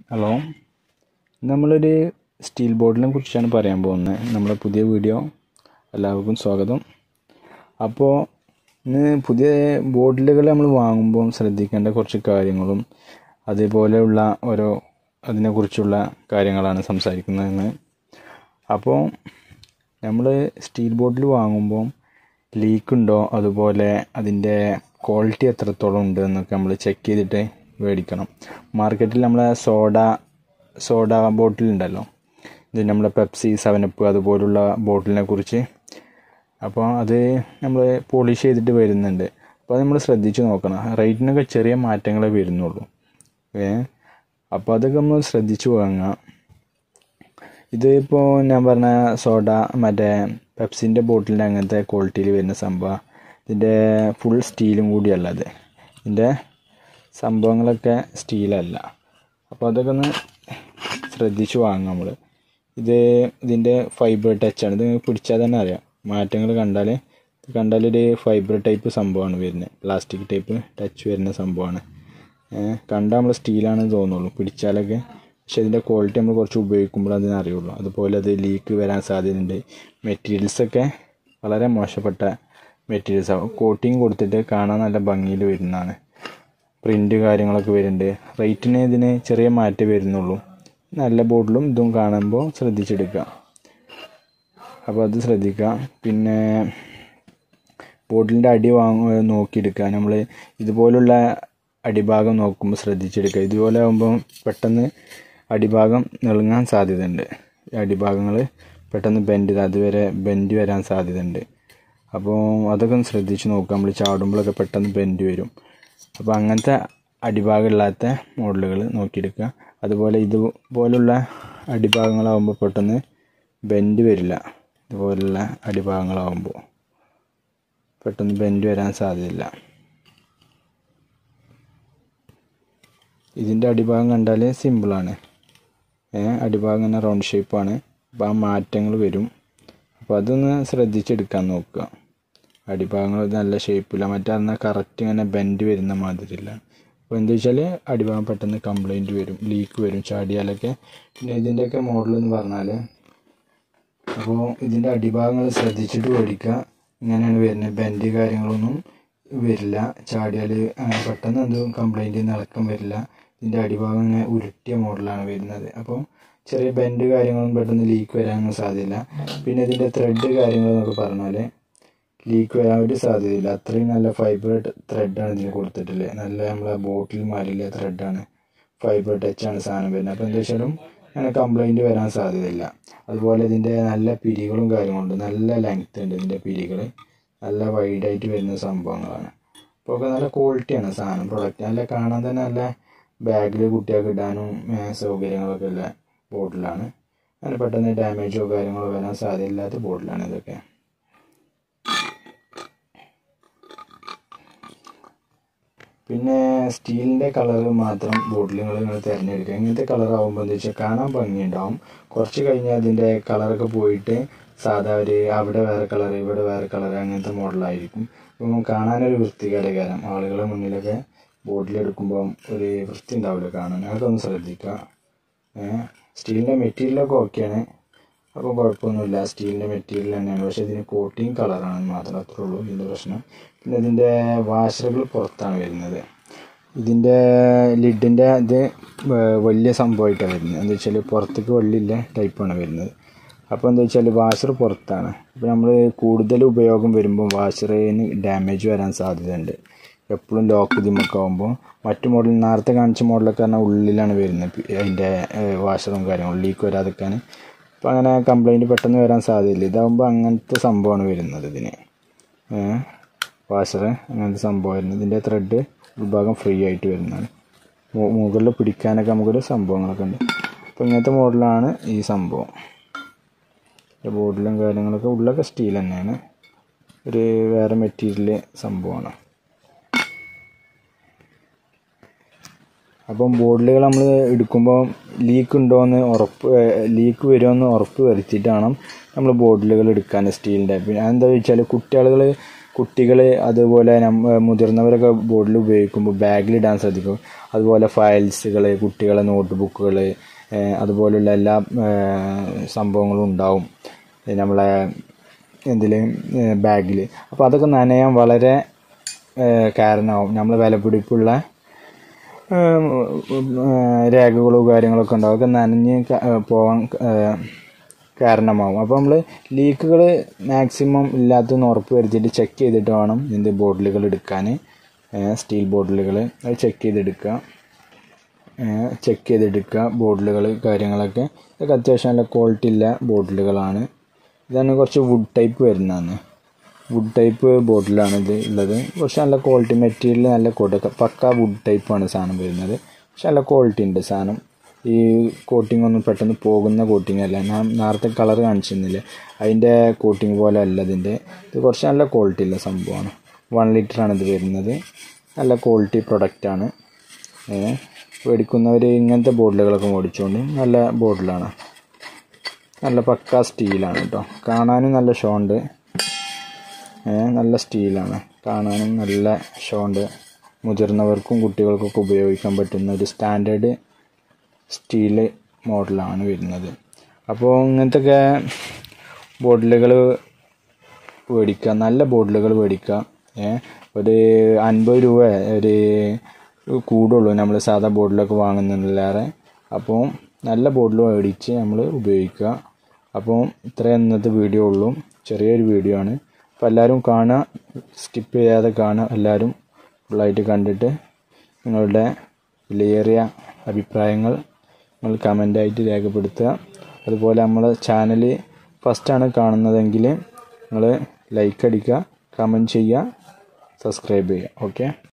hello നമ്മളൊരു steel ബോട്ടിലിനെ കുറിച്ചാണ് പറയാൻ പോകുന്നത് നമ്മുടെ പുതിയ വീഡിയോ എല്ലാവർക്കും സ്വാഗതം അപ്പോൾ ഇന്ന് പുതിയ ബോട്ടിലുകൾ നമ്മൾ വാങ്ങുമ്പോൾ ശ്രദ്ധിക്കേണ്ട കുറച്ച് കാര്യങ്ങളും അതേപോലെയുള്ള ഓരോ അതിനെക്കുറിച്ചുള്ള കാര്യങ്ങളാണ് സംസാരിക്കുന്നതെന്ന് അപ്പോൾ നമ്മൾ സ്റ്റീൽ ബോട്ടിൽ വാങ്ങുമ്പോൾ ലീക്ക് ഉണ്ടോ അതുപോലെ അതിൻ്റെ ക്വാളിറ്റി എത്രത്തോളം ഉണ്ട് എന്നൊക്കെ നമ്മൾ ചെക്ക് ചെയ്തിട്ട് മേടിക്കണം മാർക്കറ്റിൽ നമ്മളെ സോഡ സോഡ ബോട്ടിൽ ഉണ്ടല്ലോ ഇത് നമ്മളെ പെപ്സി സെവനപ്പ് അതുപോലുള്ള ബോട്ടിലിനെ കുറിച്ച് അപ്പോൾ അത് നമ്മൾ പോളിഷ് ചെയ്തിട്ട് വരുന്നുണ്ട് അപ്പോൾ അത് നമ്മൾ ശ്രദ്ധിച്ച് നോക്കണം റേറ്റിനൊക്കെ ചെറിയ മാറ്റങ്ങളെ വരുന്നുള്ളൂ ഏ അപ്പോൾ അതൊക്കെ നമ്മൾ ശ്രദ്ധിച്ച് വാങ്ങുക ഇത് ഇപ്പോൾ ഞാൻ പറഞ്ഞ സോഡ മറ്റേ പെപ്സിൻ്റെ ബോട്ടിലിൻ്റെ അങ്ങനത്തെ ക്വാളിറ്റിയിൽ വരുന്ന സംഭവം ഇതിൻ്റെ ഫുൾ സ്റ്റീലും കൂടിയല്ല അത് ഇതിൻ്റെ സംഭവങ്ങളൊക്കെ സ്റ്റീലല്ല അപ്പോൾ അതൊക്കെ ഒന്ന് ശ്രദ്ധിച്ച് വാങ്ങും നമ്മൾ ഇത് ഇതിൻ്റെ ഫൈബർ ടച്ചാണ് ഇത് പിടിച്ചാൽ തന്നെ അറിയാം മാറ്റങ്ങൾ കണ്ടാൽ കണ്ടാലൊരു ഫൈബർ ടൈപ്പ് സംഭവമാണ് വരുന്നത് പ്ലാസ്റ്റിക് ടൈപ്പ് ടച്ച് വരുന്ന സംഭവമാണ് കണ്ടാൽ നമ്മൾ സ്റ്റീലാണെന്ന് തോന്നുള്ളൂ പിടിച്ചാലൊക്കെ പക്ഷെ ഇതിൻ്റെ ക്വാളിറ്റി നമ്മൾ കുറച്ച് ഉപയോഗിക്കുമ്പോൾ അതിന് അറിയുള്ളൂ അതുപോലെ അത് ലീക്ക് വരാൻ സാധ്യതയുണ്ട് മെറ്റീരിയൽസൊക്കെ വളരെ മോശപ്പെട്ട മെറ്റീരിയൽസ് ആവും കോട്ടിങ് കൊടുത്തിട്ട് കാണാൻ നല്ല ഭംഗിയിൽ വരുന്നതാണ് പ്രിൻ്റ് കാര്യങ്ങളൊക്കെ വരുന്നുണ്ട് റേറ്റിന് ഇതിന് ചെറിയ മാറ്റം വരുന്നുള്ളൂ നല്ല ബോട്ടിലും ഇതും കാണുമ്പോൾ ശ്രദ്ധിച്ചെടുക്കുക അപ്പോൾ അത് ശ്രദ്ധിക്കുക പിന്നെ ബോട്ടിലിൻ്റെ അടി വാങ്ങ നോക്കിയെടുക്കുക നമ്മൾ ഇതുപോലുള്ള അടിഭാഗം നോക്കുമ്പോൾ ശ്രദ്ധിച്ചെടുക്കുക ഇതുപോലെ ആകുമ്പോൾ പെട്ടെന്ന് അടിഭാഗം നെളുങ്ങാൻ സാധ്യതയുണ്ട് അടിഭാഗങ്ങൾ പെട്ടെന്ന് ബെൻഡ് അതുവരെ ബെൻഡ് വരാൻ സാധ്യതയുണ്ട് അപ്പോൾ അതൊക്കെ ഒന്ന് ശ്രദ്ധിച്ച് നോക്കുക നമ്മൾ ചാടുമ്പോഴൊക്കെ പെട്ടെന്ന് ബെൻഡ് വരും അപ്പോൾ അങ്ങനത്തെ അടിഭാഗമില്ലാത്ത മോഡലുകൾ നോക്കിയെടുക്കുക അതുപോലെ ഇതുപോലുള്ള അടിഭാഗങ്ങളാകുമ്പോൾ പെട്ടെന്ന് ബെൻഡ് വരില്ല ഇതുപോലുള്ള അടിഭാഗങ്ങളാകുമ്പോൾ പെട്ടെന്ന് ബെൻഡ് വരാൻ സാധ്യതയില്ല ഇതിൻ്റെ അടിഭാഗം കണ്ടാൽ സിമ്പിളാണ് അടിഭാഗം ഇങ്ങനെ റൗണ്ട് ഷേപ്പാണ് അപ്പോൾ ആ മാറ്റങ്ങൾ വരും അപ്പോൾ അതൊന്ന് ശ്രദ്ധിച്ചെടുക്കാൻ നോക്കുക അടിഭാഗങ്ങൾ നല്ല ഷേപ്പില്ല മറ്റേ കറക്റ്റ് ഇങ്ങനെ ബെൻഡ് വരുന്ന മാതിരിയില്ല അപ്പോൾ എന്താ വെച്ചാൽ അടിഭാഗം പെട്ടെന്ന് കംപ്ലൈൻറ്റ് വരും ലീക്ക് വരും ചാടിയാലൊക്കെ പിന്നെ ഇതിൻ്റെയൊക്കെ മോഡൽ എന്ന് പറഞ്ഞാൽ അപ്പോൾ ഇതിൻ്റെ അടിഭാഗങ്ങൾ ശ്രദ്ധിച്ചിട്ട് മേടിക്കുക ഇങ്ങനെയാണ് വരുന്നത് ബെൻഡ് കാര്യങ്ങളൊന്നും വരില്ല ചാടിയാൽ അങ്ങനെ പെട്ടെന്ന് എന്തും കംപ്ലൈൻറ്റ് നിളക്കം വരില്ല ഇതിൻ്റെ അടിഭാഗം ഇങ്ങനെ ഉരുട്ടിയ മോഡലാണ് വരുന്നത് അപ്പോൾ ചെറിയ ബെൻഡ് കാര്യങ്ങളൊന്നും പെട്ടെന്ന് ലീക്ക് വരാനൊന്നും സാധ്യതയില്ല പിന്നെ ഇതിൻ്റെ ത്രെഡ് കാര്യങ്ങളെന്നൊക്കെ പറഞ്ഞാൽ ലീക്ക് വരാൻ ഒരു സാധ്യതയില്ല അത്രയും നല്ല ഫൈബർ ത്രെഡാണ് ഇതിന് കൊടുത്തിട്ടുള്ളത് നല്ല നമ്മളെ ബോട്ടിൽ മാറിയില്ല ത്രെഡാണ് ഫൈബർ ടച്ചാണ് സാധനം വരുന്നത് അപ്പോൾ എന്താ വെച്ചാലും അങ്ങനെ കംപ്ലൈൻറ്റ് വരാൻ സാധ്യതയില്ല അതുപോലെ ഇതിൻ്റെ നല്ല പിരികളും കാര്യങ്ങളുണ്ട് നല്ല ലെങ്ത് ഉണ്ട് ഇതിൻ്റെ പിരികൾ നല്ല വൈഡായിട്ട് വരുന്ന സംഭവങ്ങളാണ് അപ്പോൾ ഒക്കെ നല്ല ക്വാളിറ്റിയാണ് സാധനം പ്രൊഡക്റ്റ് നല്ല കാണാൻ തന്നെ നല്ല ബാഗിൽ കുട്ടികൾക്ക് ഇടാനും സൗകര്യങ്ങളൊക്കെ ഉള്ള ബോട്ടിലാണ് അങ്ങനെ പെട്ടെന്ന് ഡാമേജോ കാര്യങ്ങളോ വരാൻ സാധ്യതയില്ലാത്ത ബോട്ടിലാണ് ഇതൊക്കെ പിന്നെ സ്റ്റീലിൻ്റെ കളർ മാത്രം ബോട്ടിലുകൾ നിങ്ങൾ തിരഞ്ഞെടുക്കുക ഇങ്ങനത്തെ കളർ ആകുമ്പോൾ എന്താ വെച്ചാൽ കാണാൻ ഭംഗിയുണ്ടാവും കുറച്ച് കഴിഞ്ഞാൽ അതിൻ്റെ കളറൊക്കെ പോയിട്ട് സാധാ ഒരു അവിടെ വേറെ കളർ ഇവിടെ വേറെ കളർ അങ്ങനത്തെ മോഡലായിരിക്കും അപ്പം കാണാനൊരു വൃത്തികേടകാരം ആളുകളുടെ മുന്നിലൊക്കെ ബോട്ടിലെടുക്കുമ്പോൾ ഒരു വൃത്തി ഉണ്ടാവില്ല കാണാൻ അതൊക്കെ ഒന്ന് ശ്രദ്ധിക്കുക സ്റ്റീലിൻ്റെ മെറ്റീരിയലൊക്കെ ഓക്കെയാണ് അപ്പോൾ കുഴപ്പമൊന്നുമില്ല സ്റ്റീലിൻ്റെ മെറ്റീരിയൽ തന്നെയാണ് പക്ഷേ ഇതിന് കോട്ടിങ് കളറാണ് മാത്രമേ അത്രേ ഉള്ളൂ ഇതിൻ്റെ പ്രശ്നം പിന്നെ ഇതിൻ്റെ വാഷറുകൾ പുറത്താണ് വരുന്നത് ഇതിൻ്റെ ലിഡിൻ്റെ ഇത് വലിയ സംഭവമായിട്ടാണ് വരുന്നത് എന്താ വെച്ചാൽ പുറത്തേക്ക് വെള്ളില്ല ടൈപ്പാണ് വരുന്നത് അപ്പോൾ എന്താ വെച്ചാൽ വാഷർ പുറത്താണ് അപ്പോൾ നമ്മൾ കൂടുതൽ ഉപയോഗം വരുമ്പോൾ വാഷറിന് ഡാമേജ് വരാൻ സാധ്യതയുണ്ട് എപ്പോഴും ലോക്ക് ഇതിമൊക്കെ ആകുമ്പോൾ മറ്റു മോഡൽ നേരത്തെ കാണിച്ച മോഡലൊക്കെ പറഞ്ഞാൽ ഉള്ളിലാണ് വരുന്നത് അതിൻ്റെ വാഷറും കാര്യങ്ങളും ലീക്ക് വരാതിരിക്കാൻ അപ്പോൾ അങ്ങനെ കംപ്ലൈൻറ്റ് പെട്ടെന്ന് വരാൻ സാധ്യതയില്ല ഇതാകുമ്പോൾ അങ്ങനത്തെ സംഭവമാണ് വരുന്നത് ഇതിന് വാഷർ അങ്ങനത്തെ സംഭവം വരുന്നത് ഇതിൻ്റെ ത്രെഡ് ഉൾഭാഗം ഫ്രീ ആയിട്ട് വരുന്നതാണ് മുകളിൽ പിടിക്കാനൊക്കെ നമുക്കൊരു സംഭവങ്ങളൊക്കെ ഉണ്ട് അപ്പോൾ ഇങ്ങനത്തെ മോഡലാണ് ഈ സംഭവം ബോർഡിലും കാര്യങ്ങളൊക്കെ ഉള്ളൊക്കെ സ്റ്റീൽ തന്നെയാണ് ഒരു വേറെ മെറ്റീരിയൽ സംഭവമാണ് അപ്പം ബോർഡിലുകൾ നമ്മൾ എടുക്കുമ്പോൾ ലീക്ക് ഉണ്ടോയെന്ന് ഉറപ്പ് ലീക്ക് വരുമെന്ന് ഉറപ്പ് വരുത്തിയിട്ട് വേണം നമ്മൾ ബോർഡിലുകൾ എടുക്കാൻ സ്റ്റീലിൻ്റെ പിന്നെ അതെന്താ വെച്ചാൽ കുട്ടികളുകൾ കുട്ടികൾ അതുപോലെ നമ്മ മുതിർന്നവരൊക്കെ ബോർഡിൽ ഉപയോഗിക്കുമ്പോൾ ബാഗിലിടാൻ ശ്രദ്ധിക്കും അതുപോലെ ഫയൽസുകൾ കുട്ടികളെ നോട്ട് ബുക്കുകൾ അതുപോലുള്ള എല്ലാ സംഭവങ്ങളും ഉണ്ടാവും നമ്മളെ എന്തിൽ ബാഗിൽ അപ്പോൾ അതൊക്കെ നനയാൻ വളരെ കാരണമാവും നമ്മൾ വിലപിടിപ്പുള്ള രേഖകളോ കാര്യങ്ങളൊക്കെ ഉണ്ടാവും അതൊക്കെ നനഞ്ഞ് പോകാൻ കാരണമാവും അപ്പോൾ നമ്മൾ ലീക്കുകൾ മാക്സിമം ഇല്ലാത്തെന്ന് ഉറപ്പ് വരുത്തിയിട്ട് ചെക്ക് ചെയ്തിട്ട് വേണം ഇതിൻ്റെ ബോട്ടിലുകൾ എടുക്കാൻ സ്റ്റീൽ ബോട്ടിലുകൾ അത് ചെക്ക് ചെയ്തെടുക്കുക ചെക്ക് ചെയ്തെടുക്കുക ബോട്ടിലുകൾ കാര്യങ്ങളൊക്കെ ഇതൊക്കെ അത്യാവശ്യം നല്ല ക്വാളിറ്റി ഉള്ള ബോട്ടിലുകളാണ് ഇതാണ് കുറച്ച് വുഡ് ടൈപ്പ് വരുന്നതാണ് വുഡ് ടൈപ്പ് ബോട്ടിലാണ് ഇത് ഉള്ളത് കുറച്ച് നല്ല ക്വാളിറ്റി മെറ്റീരിയൽ നല്ല കൊടുക്ക പക്ക വുഡ് ടൈപ്പാണ് സാധനം വരുന്നത് പക്ഷെ നല്ല ക്വാളിറ്റി ഉണ്ട് സാധനം ഈ കോട്ടിംഗ് ഒന്നും പെട്ടെന്ന് പോകുന്ന കോട്ടിംഗ് അല്ല ഞാൻ നേരത്തെ കളർ കാണിച്ചിരുന്നില്ല അതിൻ്റെ കോട്ടിംഗ് പോലെ അല്ല ഇതിൻ്റെ ഇത് കുറച്ച് നല്ല ക്വാളിറ്റി ഉള്ള സംഭവമാണ് വൺ ലിറ്ററാണ് ഇത് വരുന്നത് നല്ല ക്വാളിറ്റി പ്രൊഡക്റ്റാണ് മേടിക്കുന്നവർ ഇങ്ങനത്തെ ബോട്ടിലുകളൊക്കെ മേടിച്ചുകൊണ്ട് നല്ല ബോട്ടിലാണ് നല്ല പക്ക സ്റ്റീലാണ് കേട്ടോ കാണാനും നല്ല ഷോ ഉണ്ട് നല്ല സ്റ്റീലാണ് കാണാനും നല്ല ഷോ ഉണ്ട് മുതിർന്നവർക്കും കുട്ടികൾക്കൊക്കെ ഉപയോഗിക്കാൻ പറ്റുന്ന ഒരു സ്റ്റാൻഡേർഡ് സ്റ്റീൽ മോഡലാണ് വരുന്നത് അപ്പോൾ ഇങ്ങനത്തെ ബോട്ടിലുകൾ മേടിക്കുക നല്ല ബോട്ടിലുകൾ മേടിക്കുക ഒരു അൻപത് രൂപ ഒരു കൂടുള്ളൂ നമ്മൾ സാധാ ബോട്ടിലൊക്കെ വാങ്ങുന്നതിലേറെ അപ്പോൾ നല്ല ബോട്ടിൽ മേടിച്ച് നമ്മൾ ഉപയോഗിക്കുക അപ്പോൾ ഇത്രയും ഇന്നത്തെ വീഡിയോ ഉള്ളൂ ചെറിയൊരു വീഡിയോ ആണ് അപ്പോൾ എല്ലാവരും കാണുക സ്കിപ്പ് ചെയ്യാതെ കാണുക എല്ലാവരും ഫുള്ളായിട്ട് കണ്ടിട്ട് നിങ്ങളുടെ വിലയേറിയ അഭിപ്രായങ്ങൾ നിങ്ങൾ കമൻ്റായിട്ട് രേഖപ്പെടുത്തുക അതുപോലെ നമ്മളെ ചാനൽ ഫസ്റ്റാണ് കാണുന്നതെങ്കിൽ നിങ്ങൾ ലൈക്ക് അടിക്കുക കമൻറ്റ് ചെയ്യുക സബ്സ്ക്രൈബ് ചെയ്യുക ഓക്കെ